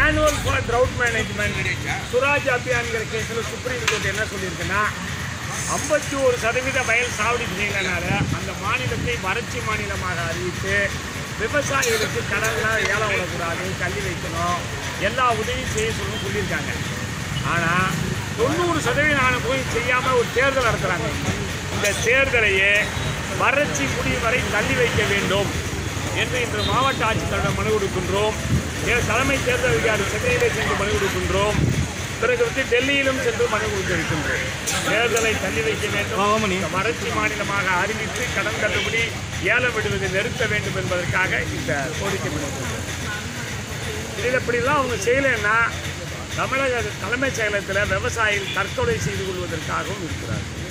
Manual for drought management Swaraj அபியான்கிற கேஸில் supreme court என்ன சொல்லியிருக்குன்னா ஐம்பத்தி ஒரு சதவீத வயல் சாவடி செய்யலனால அந்த மாநிலத்தை வறட்சி மாநிலமாக அறிவித்து விவசாயிகளுக்கு கடன்லாம் ஏலம் விடக்கூடாது கல்வி வைக்கணும் எல்லா உதவியும் செய்ய சொல்லணும் சொல்லியிருக்காங்க ஆனால் தொண்ணூறு சதவீதம் ஆன போய் செய்யாமல் ஒரு தேர்தல் நடத்துகிறாங்க இந்த தேர்தலையே வறட்சி முடியும் வரை தள்ளி வைக்க வேண்டும் என்று இன்று மாவட்ட ஆட்சித்தலைவர் மனு கொடுக்கின்றோம் தே- தலைமை தேர்தல் அதிகாரி சென்னையிலே சென்று மனு கொடுக்கின்றோம் பிறகு வந்து டெல்லியிலும் சென்று மனு கொடுத்திருக்கின்றோம் தேர்தலை தள்ளி வைக்க வேண்டும் இந்த வறட்சி மாநிலமாக அறிவித்து கடன் தள்ளுபடி ஏலம் விடுவதை நிறுத்த வேண்டும் என்பதற்காக இந்த கோரிக்கை மனு கொடுக்கிறோம். இதில் இப்படிலாம் அவங்க செய்யலைன்னா தமிழக தலைமைச் செயலகத்தில் விவசாயிகள் தற்கொலை செய்து கொள்வதற்காகவும் இருக்கிறார்கள்